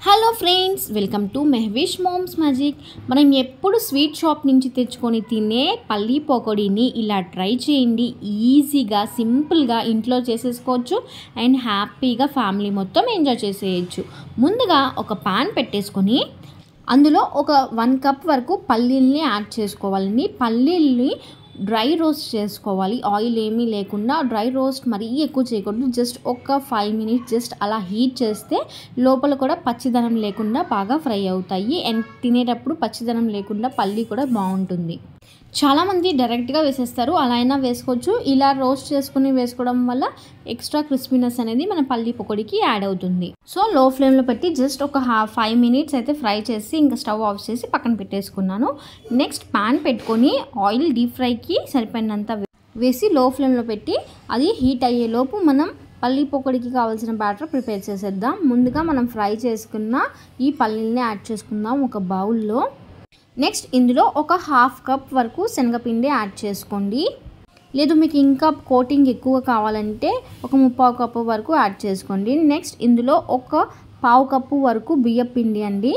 hello friends welcome to Mehwish moms magic మనం ఎప్పుడు sweet shop నుంచి తెచ్చుకొని తినే పల్లీ పకోడీని ఇలా ట్రై చేయండి ఈజీగా సింపుల్గా ఇంట్లో చేసేసుకోవచ్చు అండ్ హ్యాపీగా ఫ్యామిలీ మొత్తం ఎంజాయ్ చేసేయచ్చు ముందుగా ఒక పాన్ పెట్టేసుకొని అందులో ఒక వన్ కప్ వరకు పల్లీల్ని యాడ్ చేసుకోవాలండి పల్లీల్ని డ్రై రోస్ట్ చేసుకోవాలి ఆయిల్ ఏమీ లేకుండా డ్రై రోస్ట్ మరీ ఎక్కువ చేయకూడదు జస్ట్ ఒక ఫైవ్ మినిట్స్ జస్ట్ అలా హీట్ చేస్తే లోపల కూడా పచ్చిదనం లేకుండా బాగా ఫ్రై అవుతాయి అండ్ తినేటప్పుడు పచ్చిదనం లేకుండా పల్లి కూడా బాగుంటుంది చాలామంది డైరెక్ట్గా వేసేస్తారు అలా అయినా వేసుకోవచ్చు ఇలా రోస్ట్ చేసుకుని వేసుకోవడం వల్ల ఎక్స్ట్రా క్రిస్పీనెస్ అనేది మన పల్లి పకోడీకి యాడ్ అవుతుంది సో లో ఫ్లేమ్లో పెట్టి జస్ట్ ఒక హా ఫైవ్ మినిట్స్ అయితే ఫ్రై చేసి ఇంకా స్టవ్ ఆఫ్ చేసి పక్కన పెట్టేసుకున్నాను నెక్స్ట్ ప్యాన్ పెట్టుకొని ఆయిల్ డీప్ ఫ్రైకి సరిపోయినంత వేసి లో ఫ్లేమ్లో పెట్టి అది హీట్ అయ్యేలోపు మనం పల్లీ పకోడీకి కావాల్సిన బ్యాటర్ ప్రిపేర్ చేసేద్దాం ముందుగా మనం ఫ్రై చేసుకున్న ఈ పల్లీల్ని యాడ్ చేసుకుందాం ఒక బౌల్లో నెక్స్ట్ ఇందులో ఒక హాఫ్ కప్ వరకు శనగపిండి యాడ్ చేసుకోండి లేదు మీకు ఇంకా కోటింగ్ ఎక్కువ కావాలంటే ఒక ముప్పావు కప్పు వరకు యాడ్ చేసుకోండి నెక్స్ట్ ఇందులో ఒక పావు కప్పు వరకు బియ్యం పిండి అండి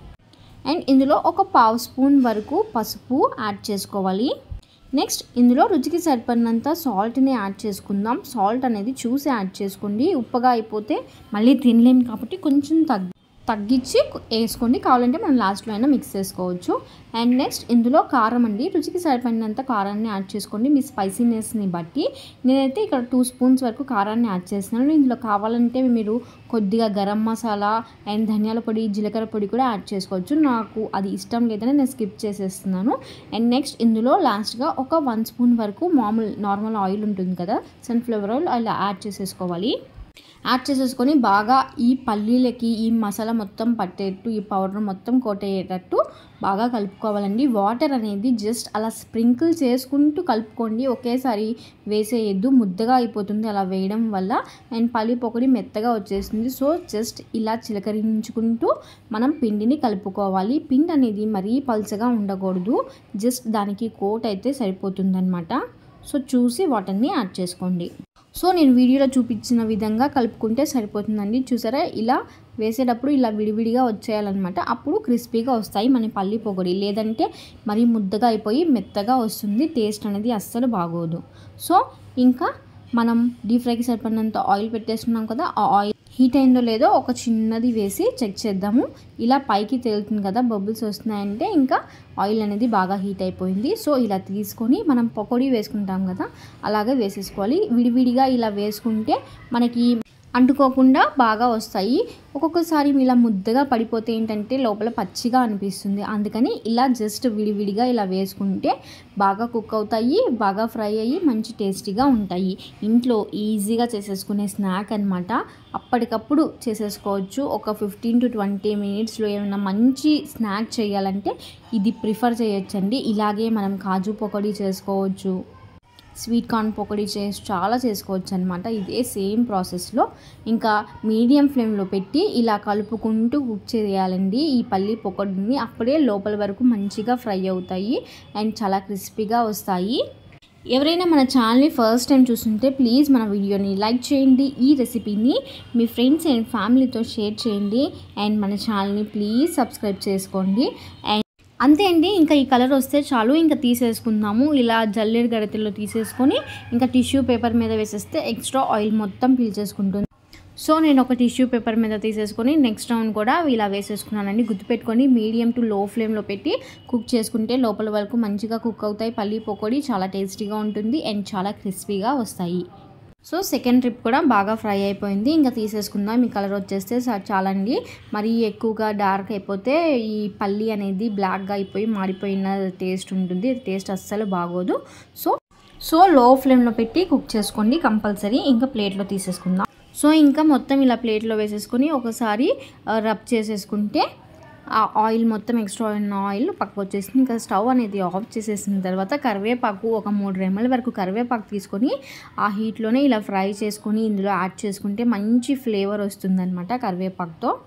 అండ్ ఇందులో ఒక పావు స్పూన్ వరకు పసుపు యాడ్ చేసుకోవాలి నెక్స్ట్ ఇందులో రుచికి సరిపడినంత సాల్ట్ని యాడ్ చేసుకుందాం సాల్ట్ అనేది చూసి యాడ్ చేసుకోండి ఉప్పగా అయిపోతే మళ్ళీ తినలేము కాబట్టి కొంచెం తగ్గి తగ్గించి వేసుకోండి కావాలంటే మనం లాస్ట్లో అయినా మిక్స్ చేసుకోవచ్చు అండ్ నెక్స్ట్ ఇందులో కారం అండి రుచికి సరిపడినంత కారాన్ని యాడ్ చేసుకోండి మీ స్పైసీనెస్ని బట్టి నేనైతే ఇక్కడ టూ స్పూన్స్ వరకు కారాన్ని యాడ్ చేస్తున్నాను ఇందులో కావాలంటే మీరు కొద్దిగా గరం మసాలా అండ్ ధనియాల పొడి జీలకర్ర పొడి కూడా యాడ్ చేసుకోవచ్చు నాకు అది ఇష్టం లేదని నేను స్కిప్ చేసేస్తున్నాను అండ్ నెక్స్ట్ ఇందులో లాస్ట్గా ఒక వన్ స్పూన్ వరకు మామూలు నార్మల్ ఆయిల్ ఉంటుంది కదా సన్ఫ్లవర్ ఆయిల్ అలా యాడ్ చేసేసుకోవాలి యాడ్ చేసేసుకొని బాగా ఈ పల్లీలకి ఈ మసాలా మొత్తం పట్టేట్టు ఈ పౌడర్ మొత్తం కొట్టేటట్టు బాగా కలుపుకోవాలండి వాటర్ అనేది జస్ట్ అలా స్ప్రింకిల్ చేసుకుంటూ కలుపుకోండి ఒకేసారి వేసేయద్దు ముద్దగా అయిపోతుంది అలా వేయడం వల్ల అండ్ పల్లి పొకడి మెత్తగా వచ్చేస్తుంది సో జస్ట్ ఇలా చిలకరించుకుంటూ మనం పిండిని కలుపుకోవాలి పిండి అనేది మరీ పల్చగా ఉండకూడదు జస్ట్ దానికి కోట్ అయితే సరిపోతుందన్నమాట సో చూసి వాటర్ని యాడ్ చేసుకోండి సో నేను వీడియోలో చూపించిన విధంగా కలుపుకుంటే సరిపోతుందండి చూసారా ఇలా వేసేటప్పుడు ఇలా విడివిడిగా వచ్చేయాలన్నమాట అప్పుడు క్రిస్పీగా వస్తాయి మన పల్లి పొగడి లేదంటే మరీ ముద్దగా అయిపోయి మెత్తగా వస్తుంది టేస్ట్ అనేది అస్సలు బాగోదు సో ఇంకా మనం డీప్ ఫ్రైకి సరిపడినంత ఆయిల్ పెట్టేస్తున్నాం కదా ఆ ఆయిల్ హీట్ అయిందో లేదో ఒక చిన్నది వేసి చెక్ చేద్దాము ఇలా పైకి తేలుతుంది కదా బబుల్స్ వస్తున్నాయంటే ఇంకా ఆయిల్ అనేది బాగా హీట్ అయిపోయింది సో ఇలా తీసుకొని మనం పకోడీ వేసుకుంటాం కదా అలాగే వేసేసుకోవాలి విడివిడిగా ఇలా వేసుకుంటే మనకి అంటుకోకుండా బాగా వస్తాయి ఒక్కొక్కసారి ఇలా ముద్దగా పడిపోతే ఏంటంటే లోపల పచ్చిగా అనిపిస్తుంది అందుకని ఇలా జస్ట్ విడివిడిగా ఇలా వేసుకుంటే బాగా కుక్ అవుతాయి బాగా ఫ్రై అయ్యి మంచి టేస్టీగా ఉంటాయి ఇంట్లో ఈజీగా చేసేసుకునే స్నాక్ అనమాట అప్పటికప్పుడు చేసేసుకోవచ్చు ఒక ఫిఫ్టీన్ టు ట్వంటీ మినిట్స్లో ఏమైనా మంచి స్నాక్ చేయాలంటే ఇది ప్రిఫర్ చేయొచ్చండి ఇలాగే మనం కాజు పకోడీ చేసుకోవచ్చు స్వీట్ కార్న్ పకోడీ చేసి చాలా చేసుకోవచ్చు అనమాట ఇదే సేమ్ ప్రాసెస్లో ఇంకా మీడియం ఫ్లేమ్లో పెట్టి ఇలా కలుపుకుంటూ కుక్ చేయాలండి ఈ పల్లి పకోడీని అప్పుడే లోపల వరకు మంచిగా ఫ్రై అవుతాయి అండ్ చాలా క్రిస్పీగా వస్తాయి ఎవరైనా మన ఛానల్ని ఫస్ట్ టైం చూస్తుంటే ప్లీజ్ మన వీడియోని లైక్ చేయండి ఈ రెసిపీని మీ ఫ్రెండ్స్ అండ్ ఫ్యామిలీతో షేర్ చేయండి అండ్ మన ఛానల్ని ప్లీజ్ సబ్స్క్రైబ్ చేసుకోండి అండ్ అంతే అండి ఇంకా ఈ కలర్ వస్తే చాలు ఇంకా తీసేసుకుందాము ఇలా జల్లెడు గడతల్లో తీసేసుకొని ఇంకా టిష్యూ పేపర్ మీద వేసేస్తే ఎక్స్ట్రా ఆయిల్ మొత్తం పీల్చేసుకుంటుంది సో నేను ఒక టిష్యూ పేపర్ మీద తీసేసుకొని నెక్స్ట్ రౌండ్ కూడా ఇలా వేసేసుకున్నానండి గుర్తుపెట్టుకొని మీడియం టు లో ఫ్లేమ్లో పెట్టి కుక్ చేసుకుంటే లోపల వరకు మంచిగా కుక్ అవుతాయి పల్లి పకోడీ చాలా టేస్టీగా ఉంటుంది అండ్ చాలా క్రిస్పీగా వస్తాయి సో సెకండ్ ట్రిప్ కూడా బాగా ఫ్రై అయిపోయింది ఇంకా తీసేసుకుందాం ఈ కలర్ వచ్చేస్తే చాలండి మరీ ఎక్కువగా డార్క్ అయిపోతే ఈ పల్లి అనేది బ్లాక్గా అయిపోయి మాడిపోయిన టేస్ట్ ఉంటుంది టేస్ట్ అస్సలు బాగోదు సో సో లో ఫ్లేమ్లో పెట్టి కుక్ చేసుకోండి కంపల్సరీ ఇంకా ప్లేట్లో తీసేసుకుందాం సో ఇంకా మొత్తం ఇలా ప్లేట్లో వేసేసుకొని ఒకసారి రబ్ చేసేసుకుంటే ఆ ఆయిల్ మొత్తం ఎక్స్ట్రా ఉన్న ఆయిల్ పక్కకు వచ్చేసింది ఇంకా స్టవ్ అనేది ఆఫ్ చేసేసిన తర్వాత కరివేపాకు ఒక మూడు రెమ్మల వరకు కరివేపాకు తీసుకొని ఆ హీట్లోనే ఇలా ఫ్రై చేసుకొని ఇందులో యాడ్ చేసుకుంటే మంచి ఫ్లేవర్ వస్తుందన్నమాట కరివేపాకుతో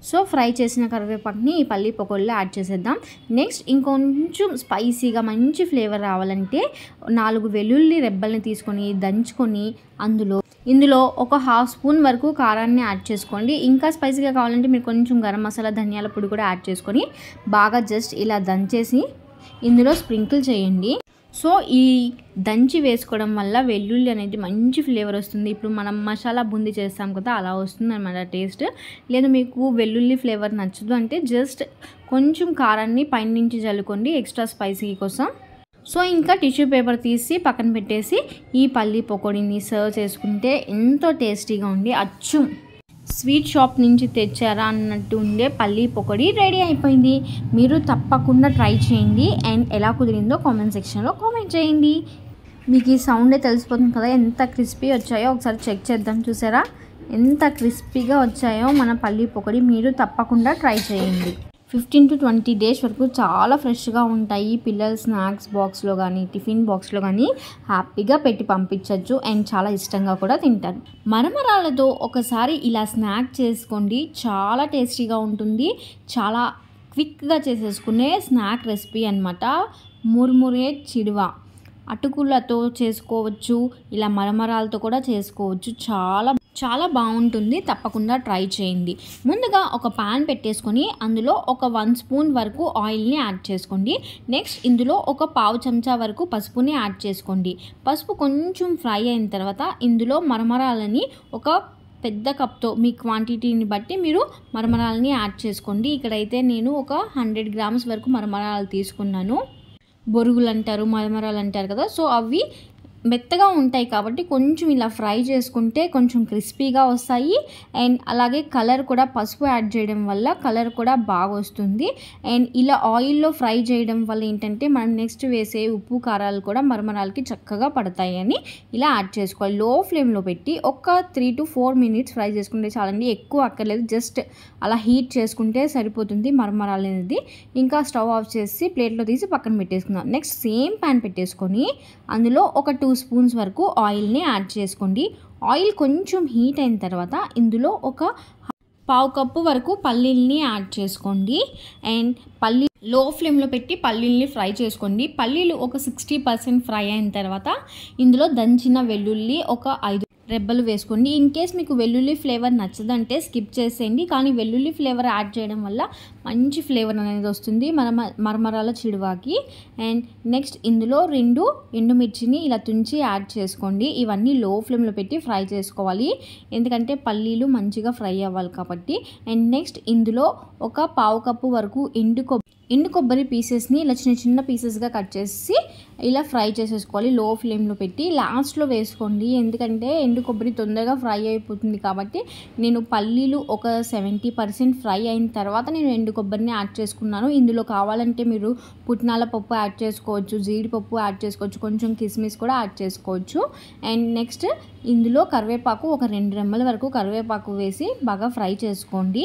సో ఫ్రై చేసిన కరివేపాకుని ఈ పల్లి పకోడీలో యాడ్ చేసేద్దాం నెక్స్ట్ ఇంకొంచెం స్పైసీగా మంచి ఫ్లేవర్ రావాలంటే నాలుగు వెల్లుల్లి రెబ్బల్ని తీసుకొని దంచుకొని అందులో ఇందులో ఒక హాఫ్ స్పూన్ వరకు కారాన్ని యాడ్ చేసుకోండి ఇంకా స్పైసీగా కావాలంటే మీరు కొంచెం గరం మసాలా ధనియాల పొడి కూడా యాడ్ చేసుకొని బాగా జస్ట్ ఇలా దంచేసి ఇందులో స్ప్రింకిల్ చేయండి సో ఈ దంచి వేసుకోవడం వల్ల వెల్లుల్లి అనేది మంచి ఫ్లేవర్ వస్తుంది ఇప్పుడు మనం మసాలా బూందీ చేస్తాం కదా అలా వస్తుంది అనమాట టేస్ట్ లేదు మీకు వెల్లుల్లి ఫ్లేవర్ నచ్చదు అంటే జస్ట్ కొంచెం కారాన్ని పైనుంచి జల్లుకోండి ఎక్స్ట్రా స్పైసీ కోసం సో ఇంకా టిష్యూ పేపర్ తీసి పక్కన పెట్టేసి ఈ పల్లి పకోడీని సర్వ్ చేసుకుంటే ఎంతో టేస్టీగా ఉండి అచ్చం స్వీట్ షాప్ నుంచి తెచ్చారా అన్నట్టు ఉండే పల్లీ పొకడి రెడీ అయిపోయింది మీరు తప్పకుండా ట్రై చేయండి అండ్ ఎలా కుదిరిందో కామెంట్ సెక్షన్లో కామెంట్ చేయండి మీకు ఈ సౌండే తెలిసిపోతుంది కదా ఎంత క్రిస్పీ వచ్చాయో ఒకసారి చెక్ చేద్దాం చూసారా ఎంత క్రిస్పీగా వచ్చాయో మన పల్లీ పొకడి మీరు తప్పకుండా ట్రై చేయండి ఫిఫ్టీన్ టు ట్వంటీ డేస్ వరకు చాలా ఫ్రెష్గా ఉంటాయి పిల్లల స్నాక్స్ బాక్స్లో కానీ టిఫిన్ బాక్స్లో కానీ హ్యాపీగా పెట్టి పంపించవచ్చు అండ్ చాలా ఇష్టంగా కూడా తింటారు మరమరాలతో ఒకసారి ఇలా స్నాక్ చేసుకోండి చాలా టేస్టీగా ఉంటుంది చాలా క్విక్గా చేసేసుకునే స్నాక్ రెసిపీ అనమాట మురుమురే చిడువ అటుకులతో చేసుకోవచ్చు ఇలా మరమరాలతో కూడా చేసుకోవచ్చు చాలా చాలా బాగుంటుంది తప్పకుండా ట్రై చేయండి ముందుగా ఒక పాన్ పెట్టేసుకొని అందులో ఒక వన్ స్పూన్ వరకు ఆయిల్ని యాడ్ చేసుకోండి నెక్స్ట్ ఇందులో ఒక పావు చెంచా వరకు పసుపుని యాడ్ చేసుకోండి పసుపు కొంచెం ఫ్రై అయిన తర్వాత ఇందులో మరమరాలని ఒక పెద్ద కప్తో మీ క్వాంటిటీని బట్టి మీరు మరమరాలని యాడ్ చేసుకోండి ఇక్కడైతే నేను ఒక హండ్రెడ్ గ్రామ్స్ వరకు మరమరాలు తీసుకున్నాను బొరుగులు అంటారు మరమరాలు అంటారు కదా సో అవి మెత్తగా ఉంటాయి కాబట్టి కొంచెం ఇలా ఫ్రై చేసుకుంటే కొంచెం క్రిస్పీగా వస్తాయి అండ్ అలాగే కలర్ కూడా పసుపు యాడ్ చేయడం వల్ల కలర్ కూడా బాగా వస్తుంది అండ్ ఇలా ఆయిల్లో ఫ్రై చేయడం వల్ల ఏంటంటే మనం నెక్స్ట్ వేసే ఉప్పు కారాలు కూడా మరమరాలకి చక్కగా పడతాయి అని ఇలా యాడ్ చేసుకోవాలి లో ఫ్లేమ్లో పెట్టి ఒక three to four minutes fry చేసుకుంటే చాలండి ఎక్కువ అక్కర్లేదు జస్ట్ అలా హీట్ చేసుకుంటే సరిపోతుంది మరమరాలు అనేది ఇంకా స్టవ్ ఆఫ్ చేసి ప్లేట్లో తీసి పక్కన పెట్టేసుకుందాం నెక్స్ట్ సేమ్ ప్యాన్ పెట్టేసుకొని అందులో ఒక టూ స్పూన్స్ వరకు ఆయిల్ని యాడ్ చేసుకోండి ఆయిల్ కొంచెం హీట్ అయిన తర్వాత ఇందులో ఒక పావు కప్పు వరకు పల్లీల్ని యాడ్ చేసుకోండి అండ్ పల్లీ లో ఫ్లేమ్లో పెట్టి పల్లీల్ని ఫ్రై చేసుకోండి పల్లీలు ఒక సిక్స్టీ పర్సెంట్ ఫ్రై అయిన తర్వాత ఇందులో దంచిన వెల్లుల్లి ఒక ఐదు రెబ్బలు వేసుకోండి ఇన్ కేస్ మీకు వెల్లుల్లి ఫ్లేవర్ నచ్చదంటే స్కిప్ చేసేయండి కానీ వెల్లుల్లి ఫ్లేవర్ యాడ్ చేయడం వల్ల మంచి ఫ్లేవర్ అనేది వస్తుంది మరమ మరమరాల చిడువాకి అండ్ నెక్స్ట్ ఇందులో రెండు ఎండుమిర్చిని ఇలా తుంచి యాడ్ చేసుకోండి ఇవన్నీ లో ఫ్లేమ్లో పెట్టి ఫ్రై చేసుకోవాలి ఎందుకంటే పల్లీలు మంచిగా ఫ్రై అవ్వాలి కాబట్టి అండ్ నెక్స్ట్ ఇందులో ఒక పావు కప్పు వరకు ఎండు కొబ్బరి ఎండు కొబ్బరి పీసెస్ని ఇలా చిన్న చిన్న పీసెస్గా కట్ చేసి ఇలా ఫ్రై చేసేసుకోవాలి లో ఫ్లేమ్లో పెట్టి లాస్ట్లో వేసుకోండి ఎందుకంటే ఎండు కొబ్బరి తొందరగా ఫ్రై అయిపోతుంది కాబట్టి నేను పల్లీలు ఒక సెవెంటీ పర్సెంట్ ఫ్రై అయిన తర్వాత నేను ఎండు కొబ్బరిని యాడ్ చేసుకున్నాను ఇందులో కావాలంటే మీరు పుట్నాల పప్పు యాడ్ చేసుకోవచ్చు జీడిపప్పు యాడ్ చేసుకోవచ్చు కొంచెం కిస్మిస్ కూడా యాడ్ చేసుకోవచ్చు అండ్ నెక్స్ట్ ఇందులో కరివేపాకు ఒక రెండు రెమ్మల వరకు కరివేపాకు వేసి బాగా ఫ్రై చేసుకోండి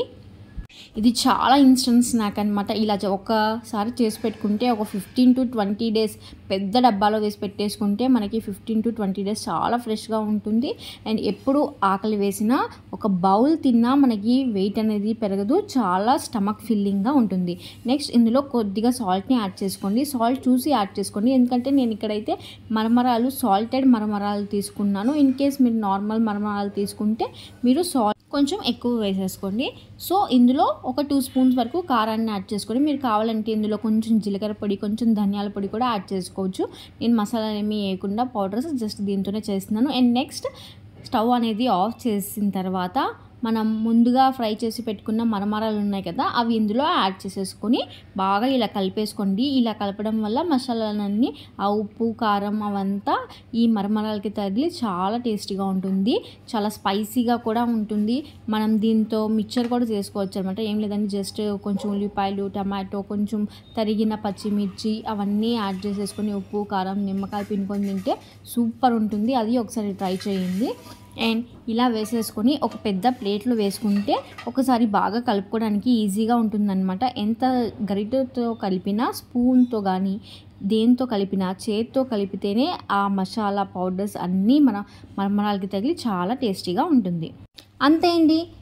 ఇది చాలా ఇన్స్టెంట్ స్నాక్ అనమాట ఇలా చే- ఒక్కసారి చేసి పెట్టుకుంటే ఒక ఫిఫ్టీన్ టు ట్వంటీ డేస్ పెద్ద డబ్బాలో వేసి పెట్టేసుకుంటే మనకి ఫిఫ్టీన్ టు ట్వంటీ డేస్ చాలా ఫ్రెష్గా ఉంటుంది అండ్ ఎప్పుడు ఆకలి వేసినా ఒక బౌల్ తిన్నా మనకి వెయిట్ అనేది పెరగదు చాలా స్టమక్ ఫిల్లింగ్గా ఉంటుంది నెక్స్ట్ ఇందులో కొద్దిగా సాల్ట్ని యాడ్ చేసుకోండి సాల్ట్ చూసి యాడ్ చేసుకోండి ఎందుకంటే నేను ఇక్కడైతే మరమరాలు సాల్టెడ్ మరమరాలు తీసుకున్నాను ఇన్ కేస్ మీరు నార్మల్ మరమరాలు తీసుకుంటే మీరు సాల్ట్ కొంచెం ఎక్కువ వేసేసుకోండి సో ఇందులో ఒక టూ స్పూన్స్ వరకు కారాన్ని యాడ్ చేసుకోండి మీరు కావాలంటే ఇందులో కొంచెం జీలకర్ర పొడి కొంచెం ధనియాల పొడి కూడా యాడ్ చేసుకోవచ్చు నేను మసాలా ఏమీ వేయకుండా పౌడర్స్ జస్ట్ దీంతోనే చేస్తున్నాను అండ్ నెక్స్ట్ స్టవ్ అనేది ఆఫ్ చేసిన తర్వాత మనం ముందుగా ఫ్రై చేసి పెట్టుకున్న మరమరాలు ఉన్నాయి కదా అవి ఇందులో యాడ్ చేసేసుకొని బాగా ఇలా కలిపేసుకోండి ఇలా కలపడం వల్ల మసాలాలన్నీ ఆ ఉప్పు కారం అవంతా ఈ మరమరాలకి తగిలి చాలా టేస్టీగా ఉంటుంది చాలా స్పైసీగా కూడా ఉంటుంది మనం దీంతో మిక్చర్ కూడా చేసుకోవచ్చు అనమాట ఏం లేదంటే జస్ట్ కొంచెం ఉల్లిపాయలు టమాటో కొంచెం తరిగిన పచ్చిమిర్చి అవన్నీ యాడ్ చేసేసుకొని ఉప్పు కారం నిమ్మకాయ పిండుకొని తింటే సూపర్ ఉంటుంది అది ఒకసారి ట్రై చేయండి అండ్ ఇలా వేసేసుకొని ఒక పెద్ద ప్లేట్లో వేసుకుంటే ఒకసారి బాగా కలుపుకోవడానికి ఈజీగా ఉంటుందన్నమాట ఎంత గరిటెతో కలిపినా స్పూన్తో కానీ దేంతో కలిపినా చేత్తో కలిపితేనే ఆ మసాలా పౌడర్స్ అన్నీ మన మరమరాలకి తగిలి చాలా టేస్టీగా ఉంటుంది అంతే అండి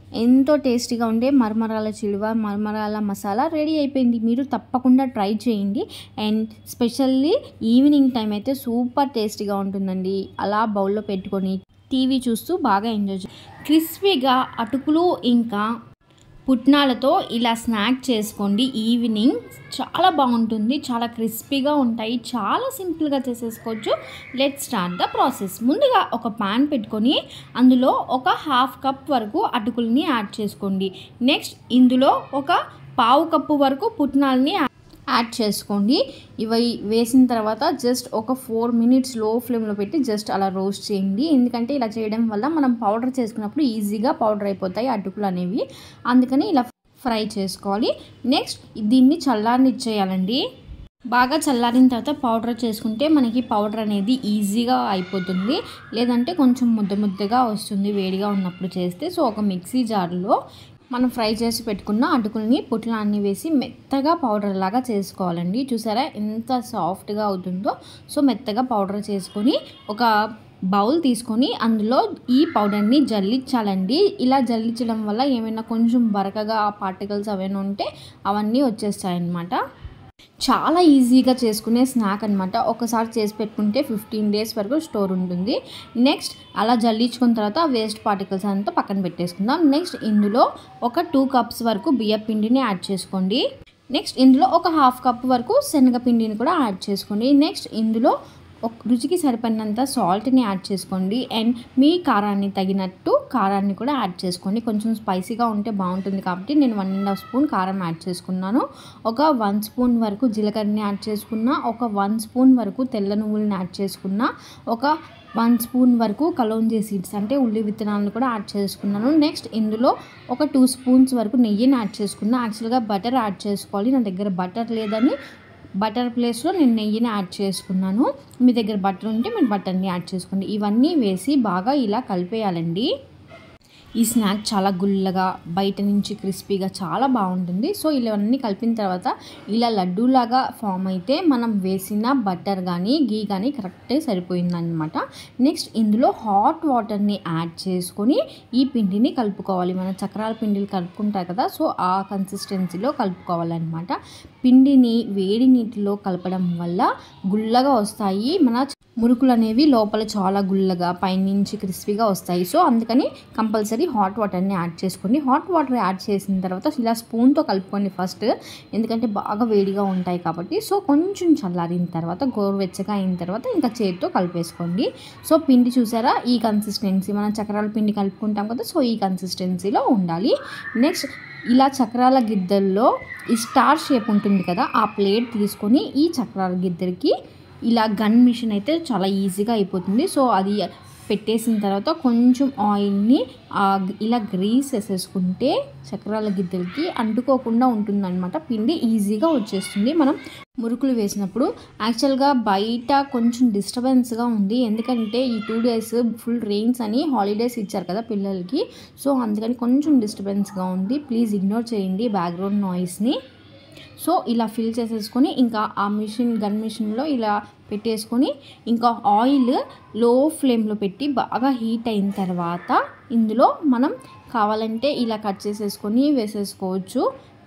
ఎంతో టేస్టీగా ఉండే మరమరాల చిలువ మరమరాల మసాలా రెడీ అయిపోయింది మీరు తప్పకుండా ట్రై చేయండి అండ్ స్పెషల్లీ ఈవినింగ్ టైం అయితే సూపర్ టేస్టీగా ఉంటుందండి అలా బౌల్లో పెట్టుకొని టీవీ చూస్తూ బాగా ఎంజాయ్ చే క్రిస్పీగా అటుకులు ఇంకా పుట్నాలతో ఇలా స్నాక్ చేసుకోండి ఈవినింగ్ చాలా బాగుంటుంది చాలా క్రిస్పీగా ఉంటాయి చాలా సింపుల్గా చేసేసుకోవచ్చు లెట్ స్టార్ట్ ద ప్రాసెస్ ముందుగా ఒక పాన్ పెట్టుకొని అందులో ఒక హాఫ్ కప్ వరకు అటుకుల్ని యాడ్ చేసుకోండి నెక్స్ట్ ఇందులో ఒక పావు కప్పు వరకు పుట్నాలని యాడ్ చేసుకోండి ఇవి వేసిన తర్వాత జస్ట్ ఒక ఫోర్ మినిట్స్ లో ఫ్లేమ్లో పెట్టి జస్ట్ అలా రోస్ట్ చేయండి ఎందుకంటే ఇలా చేయడం వల్ల మనం పౌడర్ చేసుకున్నప్పుడు ఈజీగా పౌడర్ అయిపోతాయి అటుకులు అనేవి అందుకని ఇలా ఫ్రై చేసుకోవాలి నెక్స్ట్ దీన్ని చల్లారనిచ్చేయాలండి బాగా చల్లారిన తర్వాత పౌడర్ చేసుకుంటే మనకి పౌడర్ అనేది ఈజీగా అయిపోతుంది లేదంటే కొంచెం ముద్ద ముద్దగా వస్తుంది వేడిగా ఉన్నప్పుడు చేస్తే సో ఒక మిక్సీ జార్లో మనం ఫ్రై చేసి పెట్టుకున్న అటుకుల్ని పుట్లాన్ని వేసి మెత్తగా పౌడర్ లాగా చేసుకోవాలండి చూసారా ఎంత సాఫ్ట్గా అవుతుందో సో మెత్తగా పౌడర్ చేసుకొని ఒక బౌల్ తీసుకొని అందులో ఈ పౌడర్ని జల్లించాలండి ఇలా జల్లించడం వల్ల ఏమైనా కొంచెం బరకగా పార్టికల్స్ అవన్నీ ఉంటే అవన్నీ వచ్చేస్తాయి అన్నమాట చాలా ఈజీగా చేసుకునే స్నాక్ అనమాట ఒకసారి చేసి పెట్టుకుంటే ఫిఫ్టీన్ డేస్ వరకు స్టోర్ ఉంటుంది నెక్స్ట్ అలా జల్లించుకున్న తర్వాత వేస్ట్ పార్టికల్స్ అంతా పక్కన పెట్టేసుకుందాం నెక్స్ట్ ఇందులో ఒక టూ కప్స్ వరకు బియ్య పిండిని యాడ్ చేసుకోండి నెక్స్ట్ ఇందులో ఒక హాఫ్ కప్ వరకు శనగపిండిని కూడా యాడ్ చేసుకోండి నెక్స్ట్ ఇందులో ఒక రుచికి సరిపడినంత సాల్ట్ని యాడ్ చేసుకోండి అండ్ మీ కారాన్ని తగినట్టు కారాన్ని కూడా యాడ్ చేసుకోండి కొంచెం స్పైసీగా ఉంటే బాగుంటుంది కాబట్టి నేను వన్ అండ్ హాఫ్ స్పూన్ కారం యాడ్ చేసుకున్నాను ఒక వన్ స్పూన్ వరకు జీలకర్రని యాడ్ చేసుకున్న ఒక వన్ స్పూన్ వరకు తెల్ల నువ్వులని యాడ్ చేసుకున్న ఒక వన్ స్పూన్ వరకు కలోంజీ సీడ్స్ అంటే ఉల్లి విత్తనాలను కూడా యాడ్ చేసుకున్నాను నెక్స్ట్ ఇందులో ఒక టూ స్పూన్స్ వరకు నెయ్యిని యాడ్ చేసుకున్నా యాక్చువల్గా బటర్ యాడ్ చేసుకోవాలి నా దగ్గర బటర్ లేదని బటర్ ప్లేస్లో నేను నెయ్యిని యాడ్ చేసుకున్నాను మీ దగ్గర బటర్ ఉంటే మీరు బటర్ని యాడ్ చేసుకోండి ఇవన్నీ వేసి బాగా ఇలా కలిపేయాలండి ఈ స్నాక్ చాలా గుల్లగా బయట నుంచి క్రిస్పీగా చాలా బాగుంటుంది సో ఇవన్నీ కలిపిన తర్వాత ఇలా లడ్డూలాగా ఫామ్ అయితే మనం వేసిన బటర్ కానీ గీ కానీ కరెక్టే సరిపోయిందనమాట నెక్స్ట్ ఇందులో హాట్ వాటర్ని యాడ్ చేసుకొని ఈ పిండిని కలుపుకోవాలి మన చక్రాల పిండిలు కలుపుకుంటారు కదా సో ఆ కన్సిస్టెన్సీలో కలుపుకోవాలన్నమాట పిండిని వేడి నీటిలో కలపడం వల్ల గుల్లగా వస్తాయి మన మురుకులు అనేవి లోపల చాలా గుల్లగా పైనుంచి క్రిస్పీగా వస్తాయి సో అందుకని కంపల్సరీ హాట్ వాటర్ని యాడ్ చేసుకోండి హాట్ వాటర్ యాడ్ చేసిన తర్వాత ఇలా స్పూన్తో కలుపుకోండి ఫస్ట్ ఎందుకంటే బాగా వేడిగా ఉంటాయి కాబట్టి సో కొంచెం చల్లారిన తర్వాత గోరువెచ్చగా అయిన తర్వాత ఇంకా చేతితో కలిపేసుకోండి సో పిండి చూసారా ఈ కన్సిస్టెన్సీ మనం చక్రాల పిండి కలుపుకుంటాం కదా సో ఈ కన్సిస్టెన్సీలో ఉండాలి నెక్స్ట్ ఇలా చక్రాల గిద్దల్లో ఈ స్టార్ షేప్ ఉంటుంది కదా ఆ ప్లేట్ తీసుకొని ఈ చక్రాల గిద్దరికి ఇలా గన్ మిషన్ అయితే చాలా ఈజీగా అయిపోతుంది సో అది పెట్టేసిన తర్వాత కొంచెం ఆయిల్ని ఇలా గ్రీస్ వేసేసుకుంటే చక్రాల గిద్దలకి అంటుకోకుండా ఉంటుందన్నమాట పిండి ఈజీగా వచ్చేస్తుంది మనం మురుకులు వేసినప్పుడు యాక్చువల్గా బయట కొంచెం డిస్టర్బెన్స్గా ఉంది ఎందుకంటే ఈ టూ డేస్ ఫుల్ రెయిన్స్ అని హాలిడేస్ ఇచ్చారు కదా పిల్లలకి సో అందుకని కొంచెం డిస్టర్బెన్స్గా ఉంది ప్లీజ్ ఇగ్నోర్ చేయండి బ్యాక్గ్రౌండ్ నాయిస్ని సో ఇలా ఫిల్ చేసేసుకొని ఇంకా ఆ మిషన్ గన్ మిషన్లో ఇలా పెట్టేసుకొని ఇంకా ఆయిల్ లో ఫ్లేమ్లో పెట్టి బాగా హీట్ అయిన తర్వాత ఇందులో మనం కావాలంటే ఇలా కట్ చేసేసుకొని వేసేసుకోవచ్చు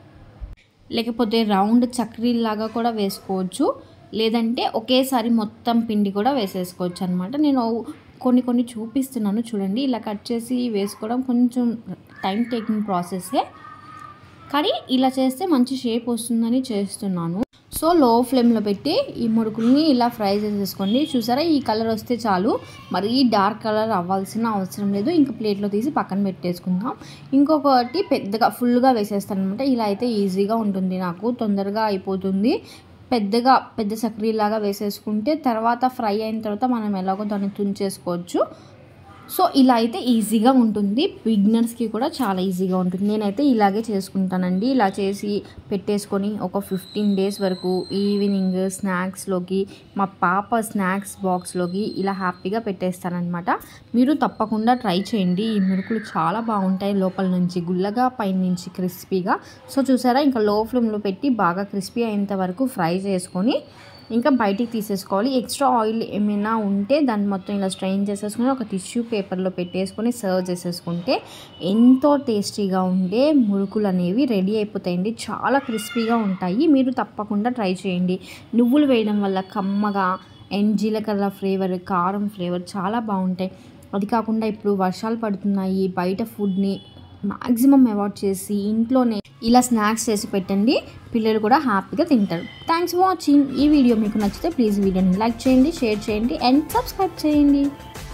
లేకపోతే రౌండ్ చక్రీలాగా కూడా వేసుకోవచ్చు లేదంటే ఒకేసారి మొత్తం పిండి కూడా వేసేసుకోవచ్చు అనమాట నేను కొన్ని కొన్ని చూపిస్తున్నాను చూడండి ఇలా కట్ చేసి వేసుకోవడం కొంచెం టైం టేకింగ్ ప్రాసెస్సే కానీ ఇలా చేస్తే మంచి షేప్ వస్తుందని చేస్తున్నాను సో లో ఫ్లేమ్లో పెట్టి ఈ మురుకుల్ని ఇలా ఫ్రై చేసేసుకోండి చూసారా ఈ కలర్ వస్తే చాలు మరీ డార్క్ కలర్ అవ్వాల్సిన అవసరం లేదు ఇంకా ప్లేట్లో తీసి పక్కన పెట్టేసుకుందాం ఇంకొకటి పెద్దగా ఫుల్గా వేసేస్తాను అనమాట ఇలా అయితే ఈజీగా ఉంటుంది నాకు తొందరగా అయిపోతుంది పెద్దగా పెద్ద సక్రీలాగా వేసేసుకుంటే తర్వాత ఫ్రై అయిన తర్వాత మనం ఎలాగో దాన్ని తుంచేసుకోవచ్చు సో ఇలా అయితే ఈజీగా ఉంటుంది బిగినర్స్కి కూడా చాలా ఈజీగా ఉంటుంది నేనైతే ఇలాగే చేసుకుంటానండి ఇలా చేసి పెట్టేసుకొని ఒక ఫిఫ్టీన్ డేస్ వరకు ఈవినింగ్ స్నాక్స్లోకి మా పాప స్నాక్స్ బాక్స్లోకి ఇలా హ్యాపీగా పెట్టేస్తానమాట మీరు తప్పకుండా ట్రై చేయండి ఈ మురుకులు చాలా బాగుంటాయి లోపల నుంచి గుల్లగా పైన నుంచి క్రిస్పీగా సో చూసారా ఇంకా లో ఫ్లేమ్లో పెట్టి బాగా క్రిస్పీ అయ్యేంత వరకు ఫ్రై చేసుకొని ఇంకా బయటికి తీసేసుకోవాలి ఎక్స్ట్రా ఆయిల్ ఏమైనా ఉంటే దాన్ని మొత్తం ఇలా స్ట్రెయిన్ చేసేసుకొని ఒక టిష్యూ పేపర్లో పెట్టేసుకొని సర్వ్ చేసేసుకుంటే ఎంతో టేస్టీగా ఉండే మురుకులు అనేవి రెడీ అయిపోతాయండి చాలా క్రిస్పీగా ఉంటాయి మీరు తప్పకుండా ట్రై చేయండి నువ్వులు వేయడం వల్ల కమ్మగా అండ్ జీలకర్ర ఫ్లేవర్ కారం ఫ్లేవర్ చాలా బాగుంటాయి అది కాకుండా ఇప్పుడు వర్షాలు పడుతున్నాయి బయట ఫుడ్ని మ్యాక్సిమం అవాయిడ్ చేసి ఇంట్లోనే ఇలా స్నాక్స్ చేసి పెట్టండి పిల్లలు కూడా హ్యాపీగా తింటారు థ్యాంక్స్ ఫర్ వాచింగ్ ఈ వీడియో మీకు నచ్చితే ప్లీజ్ వీడియోని లైక్ చేయండి షేర్ చేయండి అండ్ సబ్స్క్రైబ్ చేయండి